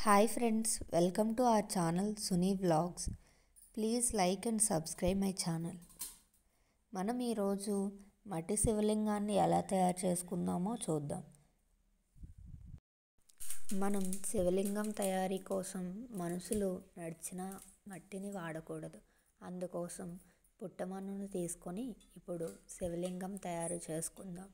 Hi friends welcome to our channel Suni vlogs please like and subscribe my channel మనం ఈరోజు మట్టి శివలింగాన్ని ఎలా తయారు చేసుకుందామో చూద్దాం మనం శివలింగం తయారీ కోసం మనుషులు నడిచిన మట్టిని వాడకూడదు అందుకోసం పుట్టమన్నును తీసుకొని ఇప్పుడు శివలింగం తయారు చేసుకుందాం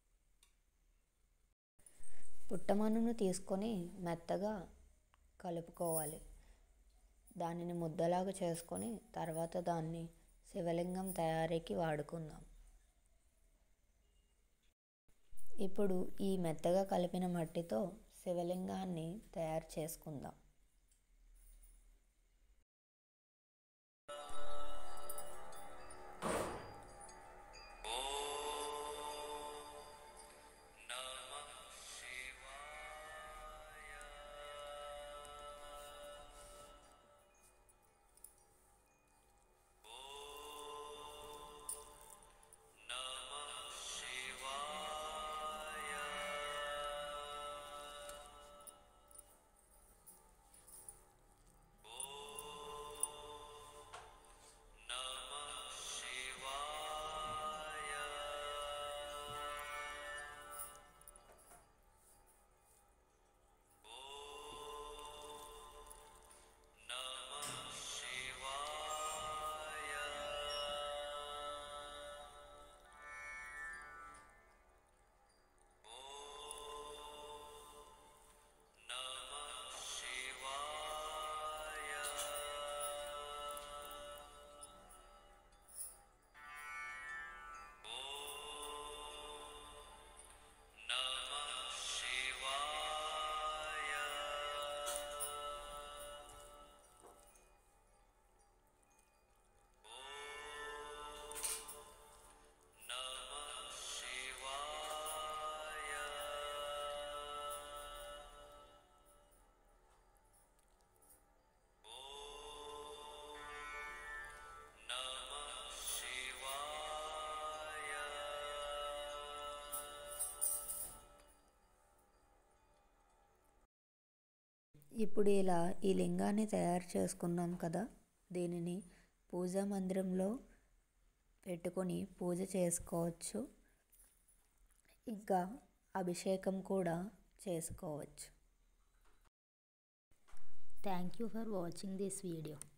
పుట్టమన్నును తీసుకొని మెత్తగా కలుపుకోవాలి దానిని ముద్దలాగా చేసుకొని తర్వాత దాన్ని శివలింగం తయారీకి వాడుకుందాం ఇప్పుడు ఈ మెత్తగా కలిపిన మట్టితో శివలింగాన్ని తయారు చేసుకుందాం ఇప్పుడు ఇలా ఈ లింగాన్ని తయారు చేసుకున్నాం కదా దీనిని పూజా మందిరంలో పెట్టుకొని పూజ చేసుకోవచ్చు ఇంకా అభిషేకం కూడా చేసుకోవచ్చు Thank you for watching this video.